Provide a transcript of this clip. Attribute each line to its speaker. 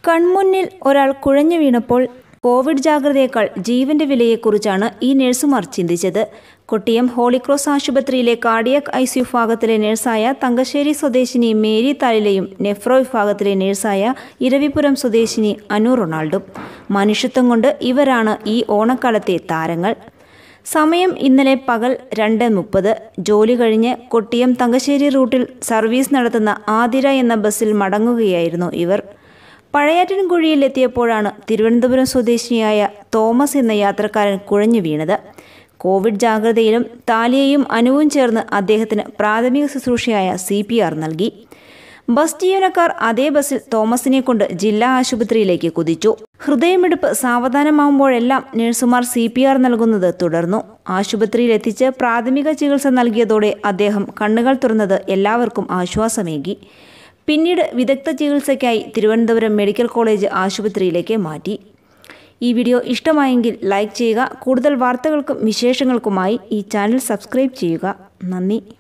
Speaker 1: കൺമുന്നിൽ ഒരാൾ കുഴഞ്ഞു വീണപ്പോൾ കോവിഡ് ജാഗ്രതയേക്കാൾ ജീവന്റെ വിലയെക്കുറിച്ചാണ് ഈ നഴ്സുമാർ ചിന്തിച്ചത് കൊട്ടിയം ഹോളിക്രോസ് ആശുപത്രിയിലെ കാർഡിയക് ഐ സി വിഭാഗത്തിലെ നഴ്സായ തങ്കശ്ശേരി സ്വദേശിനി മേരി താലിലയും നെഫ്രോ വിഭാഗത്തിലെ നഴ്സായ ഇരവിപുരം സ്വദേശിനി അനു റൊണാൾഡും മനുഷ്യത്വം കൊണ്ട് ഇവരാണ് ഈ ഓണക്കാലത്തെ താരങ്ങൾ സമയം ഇന്നലെ പകൽ രണ്ട് മുപ്പത് ജോലി കഴിഞ്ഞ് കൊട്ടിയം തങ്കശ്ശേരി റൂട്ടിൽ സർവീസ് നടത്തുന്ന ആതിര എന്ന ബസ്സിൽ മടങ്ങുകയായിരുന്നു ഇവർ പഴയാറ്റിൻകുഴിയിൽ എത്തിയപ്പോഴാണ് തിരുവനന്തപുരം സ്വദേശിനിയായ തോമസ് എന്ന യാത്രക്കാരൻ കുഴഞ്ഞു വീണത് കോവിഡ് ജാഗ്രതയിലും താലിയയും അനുവും ചേർന്ന് അദ്ദേഹത്തിന് പ്രാഥമിക ശുശ്രൂഷയായ സി പി ആർ നൽകി ബസ് ജീവനക്കാർ അതേ ബസ്സിൽ തോമസിനെ കൊണ്ട് ജില്ലാ ആശുപത്രിയിലേക്ക് കുതിച്ചു ഹൃദയമിടിപ്പ് സാവധാനമാകുമ്പോഴെല്ലാം നഴ്സുമാർ സി പി ആർ നൽകുന്നത് തുടർന്നു ആശുപത്രിയിൽ എത്തിച്ച് പ്രാഥമിക ചികിത്സ നൽകിയതോടെ അദ്ദേഹം കണ്ണുകൾ തുറന്നത് എല്ലാവർക്കും ആശ്വാസമേകി പിന്നീട് വിദഗ്ധ ചികിത്സയ്ക്കായി തിരുവനന്തപുരം മെഡിക്കൽ കോളേജ് ആശുപത്രിയിലേക്ക് മാറ്റി ഈ വീഡിയോ ഇഷ്ടമായെങ്കിൽ ലൈക്ക് ചെയ്യുക കൂടുതൽ വാർത്തകൾക്കും വിശേഷങ്ങൾക്കുമായി ഈ ചാനൽ സബ്സ്ക്രൈബ് ചെയ്യുക നന്ദി